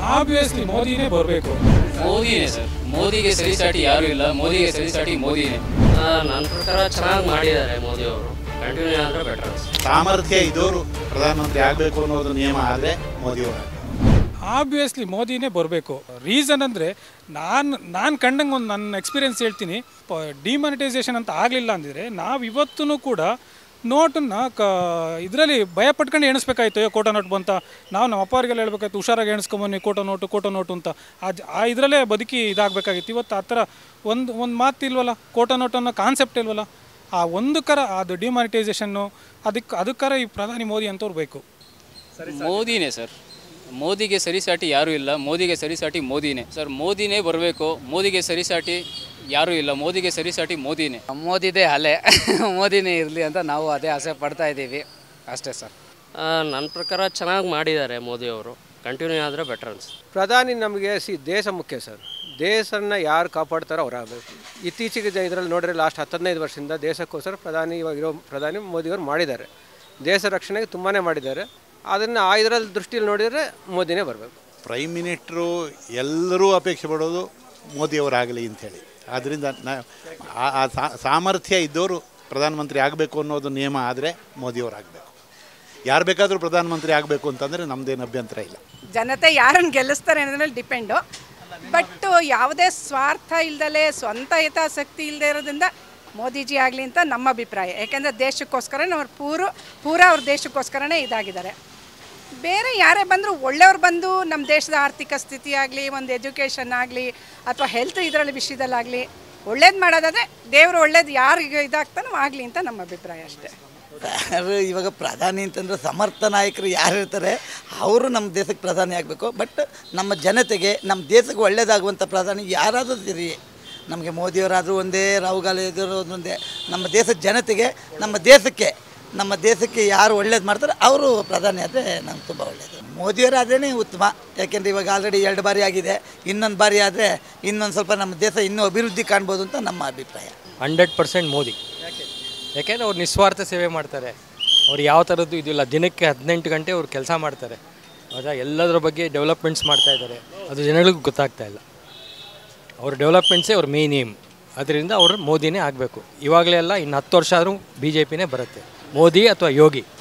obviously ಮೋದಿನೇ ಬರಬೇಕು ಮೋದಿನೇ sir ಮೋದಿಗೆ ಸರಿಸಾಟಿ ಯಾರು ಇಲ್ಲ ಮೋದಿಗೆ ಸರಿಸಾಟಿ ಮೋದಿನೇ ನನ್ನ ಪ್ರಕಾರ ಚೆನ್ನಾಗಿ ಮಾಡಿದ್ದಾರೆ ಮೋದಿ ಅವರು ಕಂಟಿನ್ಯೂ ಆದರೆ ಬೆಟರ್ ಸಾಮರ್ಥ್ಯ ಇದ್ದವರು ಪ್ರಧಾನಮಂತ್ರಿ ಆಗಬೇಕು ಅನ್ನೋದು ನಿಯಮ ಆದರೆ ಮೋದಿಯವರು ಆಬ್ವಿಯಸ್ಲಿ ಮೋದಿನೇ ಬರಬೇಕು ರೀಸನ್ ಅಂದರೆ ನಾನು ನಾನು ಕಂಡಂಗೆ ಒಂದು ನನ್ನ ಎಕ್ಸ್ಪೀರಿಯನ್ಸ್ ಹೇಳ್ತೀನಿ ಡಿಮಾನಿಟೈಸೇಷನ್ ಅಂತ ಆಗಲಿಲ್ಲ ಅಂದಿದ್ರೆ ನಾವು ಇವತ್ತೂ ಕೂಡ ನೋಟನ್ನು ಕ ಇದರಲ್ಲಿ ಭಯ ಪಟ್ಕೊಂಡು ಎಣಿಸ್ಬೇಕಾಯ್ತು ಅಯ್ಯೋ ಕೋಟ ನೋಟ್ ಬಂತ ನಾವು ನಮ್ಮ ಅಪ್ಪವ್ರಿಗೆಲ್ಲ ಹೇಳ್ಬೇಕಾಯ್ತು ಹುಷಾರಾಗಿ ಎಣಿಸ್ಕೊಂಬನ್ನಿ ಕೋಟ ನೋಟು ಕೋಟ ನೋಟು ಅಂತ ಆ ಜ- ಆ ಇದರಲ್ಲೇ ಬದುಕಿ ಇದಾಗಬೇಕಾಗಿತ್ತು ಇವತ್ತು ಆ ಥರ ಒಂದು ಒಂದು ಮಾತು ಇಲ್ವಲ್ಲ ಕೋಟ ನೋಟ್ ಅನ್ನೋ ಕಾನ್ಸೆಪ್ಟ್ ಇಲ್ವಲ್ಲ ಆ ಒಂದು ಕರ ಅದು ಡಿಮಾನಿಟೈಸೇಷನ್ನು ಅದಕ್ಕೆ ಅದಕ್ಕಾರ ಈ ಪ್ರಧಾನಿ ಮೋದಿ ಅಂತವ್ರು ಬೇಕು ಮೋದಿನೇ ಸರ್ ಮೋದಿಗೆ ಸರಿಸಾಟಿ ಯಾರೂ ಇಲ್ಲ ಮೋದಿಗೆ ಸರಿಸಾಟಿ ಮೋದಿನೇ ಸರ್ ಮೋದಿನೇ ಬರಬೇಕು ಮೋದಿಗೆ ಸರಿಸಾಟಿ ಯಾರೂ ಇಲ್ಲ ಮೋದಿಗೆ ಸರಿಸಾಟಿ ಮೋದಿನೇ ಮೋದಿದೇ ಅಲೆ ಮೋದಿನೇ ಇರಲಿ ಅಂತ ನಾವು ಅದೇ ಆಸೆ ಪಡ್ತಾ ಇದ್ದೀವಿ ಅಷ್ಟೇ ಸರ್ ನನ್ನ ಪ್ರಕಾರ ಚೆನ್ನಾಗಿ ಮಾಡಿದ್ದಾರೆ ಮೋದಿ ಅವರು ಕಂಟಿನ್ಯೂ ಆದರೆ ಬೆಟರ್ ಅನ್ಸುತ್ತೆ ಪ್ರಧಾನಿ ನಮಗೆ ಸಿ ದೇಶ ಮುಖ್ಯ ಸರ್ ದೇಶನ ಯಾರು ಕಾಪಾಡ್ತಾರೋ ಅವರಾಗಬೇಕು ಇತ್ತೀಚೆಗೆ ಇದರಲ್ಲಿ ನೋಡಿದ್ರೆ ಲಾಸ್ಟ್ ಹತ್ತದೈದು ವರ್ಷದಿಂದ ದೇಶಕ್ಕೋಸ್ಕರ ಪ್ರಧಾನಿ ಇವಾಗ ಇರೋ ಪ್ರಧಾನಿ ಮೋದಿಯವರು ಮಾಡಿದ್ದಾರೆ ದೇಶ ರಕ್ಷಣೆಗೆ ತುಂಬಾ ಮಾಡಿದ್ದಾರೆ ಅದನ್ನು ಆ ಇದರಲ್ಲಿ ದೃಷ್ಟಿಯಲ್ಲಿ ನೋಡಿದರೆ ಮೋದಿನೇ ಬರಬೇಕು ಪ್ರೈಮ್ ಮಿನಿಸ್ಟ್ರು ಎಲ್ಲರೂ ಅಪೇಕ್ಷೆ ಪಡೋದು ಮೋದಿಯವರಾಗಲಿ ಅಂಥೇಳಿ ಆದ್ದರಿಂದ ನ ಆ- ಆ ಸಾ- ಸಾಮರ್ಥ್ಯ ಇದ್ದವರು ಪ್ರಧಾನಮಂತ್ರಿ ಆಗಬೇಕು ಅನ್ನೋದು ನಿಯಮ ಆದರೆ ಮೋದಿಯವರಾಗಬೇಕು ಯಾರು ಬೇಕಾದರೂ ಪ್ರಧಾನಮಂತ್ರಿ ಆಗಬೇಕು ಅಂತಂದರೆ ನಮ್ಮದೇನು ಅಭ್ಯಂತರ ಇಲ್ಲ ಜನತೆ ಯಾರನ್ನು ಗೆಲ್ಲಿಸ್ತಾರೆ ಅನ್ನೋದ್ರ ಮೇಲೆ ಡಿಪೆಂಡು ಬಟ್ ಯಾವುದೇ ಸ್ವಾರ್ಥ ಇಲ್ದಲೆ ಸ್ವಂತ ಹಿತಾಸಕ್ತಿ ಇಲ್ಲದೆ ಇರೋದ್ರಿಂದ ಮೋದಿಜಿ ಆಗಲಿ ಅಂತ ನಮ್ಮ ಅಭಿಪ್ರಾಯ ಯಾಕೆಂದರೆ ದೇಶಕ್ಕೋಸ್ಕರ ಅವ್ರು ಪೂರ ಪೂರ ಅವ್ರ ದೇಶಕ್ಕೋಸ್ಕರನೇ ಇದಾಗಿದ್ದಾರೆ ಬೇರೆ ಯಾರೇ ಬಂದರೂ ಒಳ್ಳೆಯವ್ರು ಬಂದು ನಮ್ಮ ದೇಶದ ಆರ್ಥಿಕ ಸ್ಥಿತಿ ಆಗಲಿ ಒಂದು ಎಜುಕೇಷನ್ ಆಗಲಿ ಅಥವಾ ಹೆಲ್ತ್ ಇದರಲ್ಲಿ ವಿಷಯದಲ್ಲಾಗಲಿ ಒಳ್ಳೇದು ಮಾಡೋದಾದರೆ ದೇವರು ಒಳ್ಳೇದು ಯಾರಿಗೆ ಇದಾಗ್ತಾನೋ ಆಗಲಿ ಅಂತ ನಮ್ಮ ಅಭಿಪ್ರಾಯ ಅಷ್ಟೇ ಯಾರು ಇವಾಗ ಪ್ರಧಾನಿ ಅಂತಂದರೆ ಸಮರ್ಥ ನಾಯಕರು ಯಾರು ಇರ್ತಾರೆ ಅವರು ನಮ್ಮ ದೇಶಕ್ಕೆ ಪ್ರಧಾನಿ ಆಗಬೇಕು ಬಟ್ ನಮ್ಮ ಜನತೆಗೆ ನಮ್ಮ ದೇಶಕ್ಕೆ ಒಳ್ಳೇದಾಗುವಂಥ ಪ್ರಧಾನಿ ಯಾರಾದರೂ ಇರಿ ನಮಗೆ ಮೋದಿಯವರಾದರೂ ಒಂದೇ ರಾಹುಲ್ ಗಾಂಧಿ ಇರೋದು ಒಂದೇ ನಮ್ಮ ದೇಶದ ಜನತೆಗೆ ನಮ್ಮ ದೇಶಕ್ಕೆ ನಮ್ಮ ದೇಶಕ್ಕೆ ಯಾರು ಒಳ್ಳೇದು ಮಾಡ್ತಾರೆ ಅವರು ಪ್ರಧಾನಿ ಆದರೆ ನಮ್ಗೆ ತುಂಬ ಒಳ್ಳೆಯದು ಮೋದಿಯವರಾದ್ರೇ ಉತ್ತಮ ಯಾಕೆಂದರೆ ಇವಾಗ ಆಲ್ರೆಡಿ ಎರಡು ಬಾರಿ ಆಗಿದೆ ಇನ್ನೊಂದು ಬಾರಿ ಆದರೆ ಇನ್ನೊಂದು ಸ್ವಲ್ಪ ನಮ್ಮ ದೇಶ ಇನ್ನೂ ಅಭಿವೃದ್ಧಿ ಕಾಣ್ಬೋದು ಅಂತ ನಮ್ಮ ಅಭಿಪ್ರಾಯ ಹಂಡ್ರೆಡ್ ಪರ್ಸೆಂಟ್ ಮೋದಿ ಯಾಕೆಂದರೆ ಅವ್ರು ನಿಸ್ವಾರ್ಥ ಸೇವೆ ಮಾಡ್ತಾರೆ ಅವ್ರು ಯಾವ ಥರದ್ದು ಇದಿಲ್ಲ ದಿನಕ್ಕೆ ಹದಿನೆಂಟು ಗಂಟೆ ಅವ್ರು ಕೆಲಸ ಮಾಡ್ತಾರೆ ಹೌದಾ ಎಲ್ಲದರ ಬಗ್ಗೆ ಡೆವಲಪ್ಮೆಂಟ್ಸ್ ಮಾಡ್ತಾ ಇದ್ದಾರೆ ಅದು ಜನಗಳಿಗೆ ಗೊತ್ತಾಗ್ತಾ ಇಲ್ಲ ಅವ್ರ ಡೆವಲಪ್ಮೆಂಟ್ಸೇ ಅವ್ರ ಮೇನ್ ಏಮ್ ಅದರಿಂದ ಅವರು ಮೋದಿನೇ ಆಗಬೇಕು ಇವಾಗಲೇ ಎಲ್ಲ ಇನ್ನು ಹತ್ತು ವರ್ಷ ಆದರೂ ಬಿ ಜೆ ಪಿನೇ ಬರುತ್ತೆ ಮೋದಿ ಅಥವಾ ಯೋಗಿ